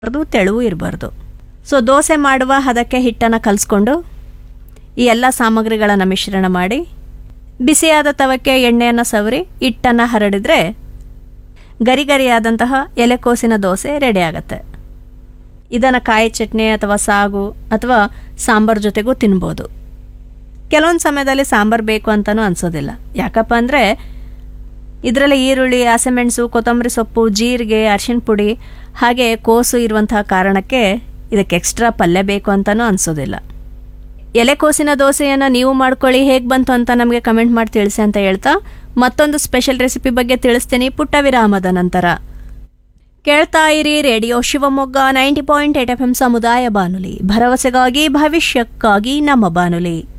ಅದು ತೆಳುವು ಇರಬಾರ್ದು ಸೊ ದೋಸೆ ಮಾಡುವ ಹದಕ್ಕೆ ಹಿಟ್ಟನ್ನು ಕಲಿಸ್ಕೊಂಡು ಈ ಎಲ್ಲ ಸಾಮಗ್ರಿಗಳನ್ನು ಮಿಶ್ರಣ ಮಾಡಿ ಬಿಸಿಯಾದ ತವಕ್ಕೆ ಎಣ್ಣೆಯನ್ನು ಸವರಿ ಹಿಟ್ಟನ್ನು ಹರಡಿದ್ರೆ ಗರಿ ಗರಿಯಾದಂತಹ ಎಲೆಕೋಸಿನ ದೋಸೆ ರೆಡಿ ಆಗುತ್ತೆ ಇದನ್ನು ಕಾಯಿ ಚಟ್ನಿ ಅಥವಾ ಸಾಗು ಅಥವಾ ಸಾಂಬಾರ್ ಜೊತೆಗೂ ತಿನ್ಬೋದು ಕೆಲವೊಂದು ಸಮಯದಲ್ಲಿ ಸಾಂಬಾರು ಬೇಕು ಅಂತಲೂ ಅನಿಸೋದಿಲ್ಲ ಯಾಕಪ್ಪ ಅಂದರೆ ಇದರಲ್ಲಿ ಈರುಳ್ಳಿ ಹಸಿಮೆಣಸು ಕೊತ್ತಂಬರಿ ಸೊಪ್ಪು ಜೀರಿಗೆ ಅರಿಶಿನ ಪುಡಿ ಹಾಗೆ ಕೋಸು ಇರುವಂತಹ ಕಾರಣಕ್ಕೆ ಇದಕ್ಕೆ ಎಕ್ಸ್ಟ್ರಾ ಪಲ್ಯ ಬೇಕು ಅಂತಲೂ ಅನಿಸೋದಿಲ್ಲ ಎಲೆಕೋಸಿನ ದೋಸೆಯನ್ನು ನೀವು ಮಾಡ್ಕೊಳ್ಳಿ ಹೇಗೆ ಬಂತು ಅಂತ ನಮಗೆ ಕಮೆಂಟ್ ಮಾಡಿ ತಿಳಿಸಿ ಅಂತ ಹೇಳ್ತಾ ಮತ್ತೊಂದು ಸ್ಪೆಷಲ್ ರೆಸಿಪಿ ಬಗ್ಗೆ ತಿಳಿಸ್ತೀನಿ ಪುಟ್ಟ ವಿರಾಮದ ನಂತರ ಕೇಳ್ತಾ ಇರಿ radio Shivamogga ninety point eight F M ಸಮುದಾಯ ಬಾನುಲಿ ಭರವಸೆಗಾಗಿ ಭವಿಷ್ಯಕ್ಕಾಗಿ ನಮ್ಮ ಬಾನುಲಿ